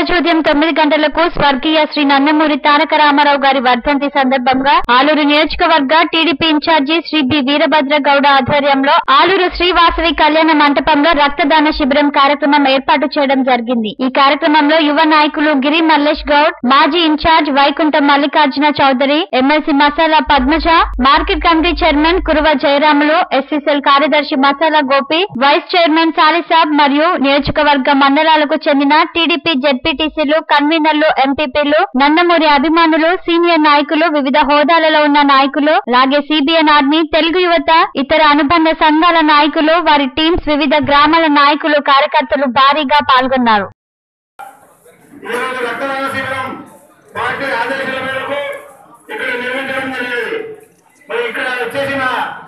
రోజు ఉదయం తొమ్మిది గంటలకు స్వర్గీయ శ్రీ నందమూరి తారక రామారావు గారి వర్ధంతి సందర్భంగా ఆలూరు నియోజకవర్గ టీడీపీ ఇన్ఛార్జి శ్రీ బి వీరభద్ర గౌడ ఆధ్వర్యంలో ఆలూరు శ్రీవాసవి కళ్యాణ మంటపంలో రక్తదాన శిబిరం కార్యక్రమం ఏర్పాటు చేయడం జరిగింది ఈ కార్యక్రమంలో యువ నాయకులు గిరి మల్లేష్ గౌడ్ మాజీ incharge Vaikuntham Mallikarjuna Chowdary MLC Masala Padmaja market committee chairman Kuruva Jayaramulu SCCL కార్యదర్శి మసాలా గోపి వైస్ చైర్మన్ సాలిసాబ్ మరియు నియోజకవర్గ మండలాలకు చెందిన టీడీపీ జెడ్పీటీసీలు కన్వీనర్లు ఎంపీపీలు నందమూరి అభిమానులు సీనియర్ నాయకులు వివిధ హోదాలలో ఉన్న నాయకులు అలాగే సిబిఎన్ ఆర్మీ తెలుగు యువత ఇతర అనుబంధ సంఘాల నాయకులు వారి టీమ్స్ వివిధ గ్రామాల నాయకులు కార్యకర్తలు భారీగా పాల్గొన్నారు ఈ రోజు రక్తదాన శిబిరం పార్టీ ఆదేశాల మేరకు ఇక్కడ నిర్మించడం జరిగేది మరి ఇక్కడ వచ్చేసిన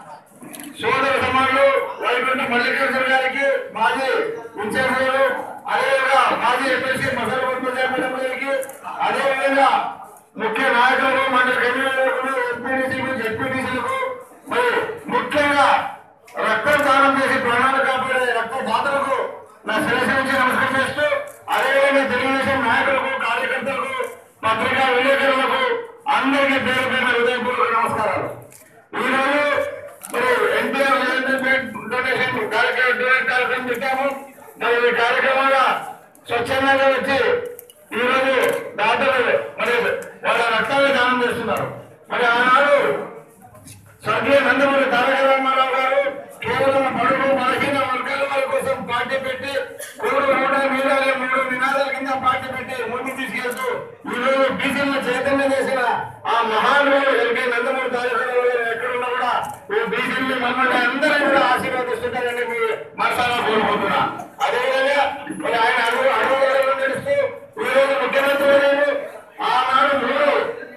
సోదర సమానులు వైకుంఠ మల్లికార్జున గారికి మాజీ ఇన్ఛార్జీలు అదేవిధంగా మాజీ ఎమ్మెల్సీ మసాల పద్మజాపతి గారికి అదేవిధంగా ముఖ్య నాయకులకు మండలి కన్వీనర్లకు ఎంపీడీసీలకు జెడ్పీటీసీలకు మరి ముఖ్యంగా రక్తం దానం చేసి ప్రాణాలు కాపాడే రక్త దాతలకు నా శిరస్సు నుంచి నమస్కారం చేస్తూ అదేవిధంగా తెలుగుదేశం నాయకులకు కార్యకర్తలకు పత్రికా విలేకరులకు అందరికీ పేరు పేరు హృదయపూర్వక నమస్కారాలు ఈ రోజు మరి ఎన్టీఆర్ డొనేషన్ కార్యక్రమం డొనేట్ కార్యక్రమం పెట్టాము మరి ఈ కార్యక్రమంగా స్వచ్ఛందంగా వచ్చి ఈ రోజు దాతలు మరి వాళ్ళ రక్తాన్ని దానం చేస్తున్నారు మరి ఆనాడు స్వర్గీయ నందమూరి తారక రామారావు గారు కేవలం బడుగు బలహీన వర్గాల వారి కోసం పార్టీ పెట్టి మూడు నూట మీదాలే మూడు నినాదాల కింద పార్టీ పెట్టి ముందుకు తీసుకెళ్తూ ఈ రోజు బీసీలను చైతన్యం చేసిన ఆ మహానుభావుడు ఎల్కే నందమూరి తారక రామారావు గారు ఎక్కడున్నా కూడా ఈ బీసీలు మమ్మల్ని అందరూ కూడా ఆశీర్వదిస్తుంటారని మీ మనసారా కోరుకుంటున్నా అదేవిధంగా మరి ఆయన అడుగు అడుగులో నడుస్తూ ఈ రోజు ముఖ్యమంత్రి వర్యులు ఆనాడు మూడు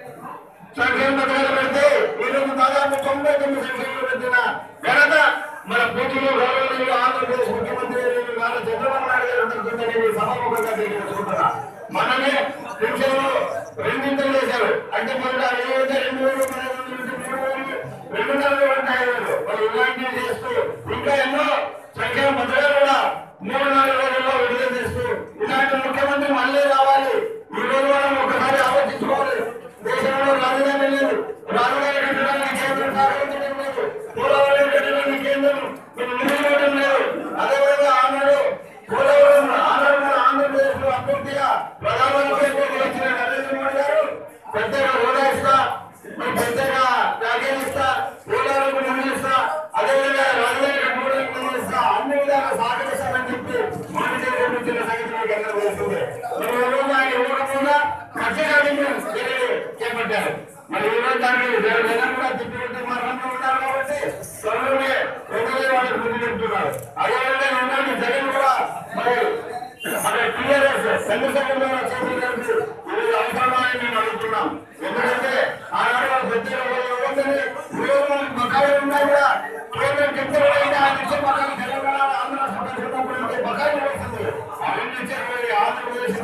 సంక్షేమ పథకాలు పెడితే ఈరోజు దాదాపు తొంభై తొమ్మిది సంక్షేమాలు పెట్టిన ఘనత మన పూర్తిలో గౌరవనీయులు ఆంధ్రప్రదేశ్ ముఖ్యమంత్రి వర్యులు నారా చంద్రబాబు నాయుడు గారు ఉంటుందని ఈ సభాముఖంగా తెలియజేసుకుంటున్నా మనమే పెన్షన్లు రెండింతలు చేశారు అంటే మన ఏదైతే రెండు వేలు పదహారు నుంచి మూడు వేలు రెండున్నర వేలు అంటే ఐదు వేలు మరి ఇలాంటివి చేస్తూ ఇంకా ఎన్నో సంక్షేమ పథకాలు కూడా మూడు నాలుగు రోజుల్లో విడుదల చేస్తూ ఇలాంటి ముఖ్యమంత్రి మళ్ళీ రావాలి ఈ రోజు మనం ఒకసారి ఆలోచించుకోవాలి దేశంలో రాజధాని లేదు రాజధాని కట్టడానికి కేంద్రం సహకరించడం లేదు పోలవరం కట్టడానికి కేంద్రం మీరు నిలబడడం లేదు అదేవిధంగా ఆనాడు పోలవరం ఆనాడు మన ఆంధ్రప్రదేశ్ లో అభ్యర్థిగా ప్రధానమంత్రి వచ్చిన నరేంద్ర మోడీ గారు ప్రత్యేక హోదా ఇస్తా మరి ప్రత్యేక ప్యాకేజ్ ఇస్తా పోలవరం నిధులు ఇస్తా అదేవిధంగా రాజధాని కట్టుకోవడానికి నిధులు ఇస్తా అన్ని విధాలుగా సహకరిస్తానని చెప్పి మాట చేసిన సంగతి మీకు అందరూ తెలుస్తుంది మరి ఈ రోజు ఆయన ఇవ్వకుండా ఖచ్చితంగా చర్యలు చేపట్టారు మరి ఈ రోజు దానికి జనం కూడా తిప్పిపెట్టి మరణంలో ఉన్నారు కాబట్టి త్వరలోనే ప్రజలే వాళ్ళకి ముందు చెప్తున్నారు అదేవిధంగా నిన్నటి జగన్ కూడా మరి మన టీఆర్ఎస్ చంద్రశేఖర్ గారు చేతులు కలిసి ఈరోజు అవసరమా అని మేము అడుగుతున్నాం ఎందుకంటే ఆనాడు వాళ్ళు ప్రత్యేక హోదా ఇవ్వద్దని ఈ రోజు మనకి బకాయిలు ఉన్నాయి కూడా కేంద్రం చెప్తే కూడా ఇంకా ఆయన ఇచ్చే బకాయిలు తెలంగాణ ఆంధ్ర రాష్ట్ర ప్రజలకు ఉంటే బకాయిలు ఇవ్వాల్సింది అవన్నీ ఇచ్చేటువంటి ఆంధ్రప్రదేశ్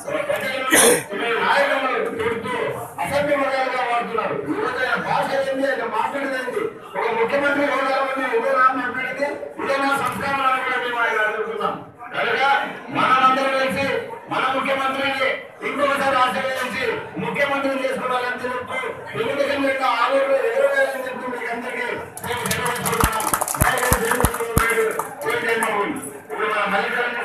ప్రజలు నాయకులు తిడుతూ అసభ్యమర్యాదగా వాడుతున్నారు ఈ రోజు ఆయన భాష ఏంది ఆయన మాట్లాడేది ఒక ముఖ్యమంత్రి హోదాలో ఉండి ఇదేనా మాట్లాడేది ఇదేనా సంస్కారం అని కూడా మేము ఆయన అడుగుతున్నాం కనుక మనమందరం కలిసి మన ముఖ్యమంత్రిని ఇంకొకసారి ఆశీర్వదించి ముఖ్యమంత్రిని చేసుకోవాలని చెప్తూ ఎందుకంటే ఆలూరులో ఎదురుగాలని చెప్తూ మీకు అందరికీ నేను సెలవు ఇస్తున్నాను. దయచేసి దేవుడు ఇప్పుడు మన మల్లికార్జున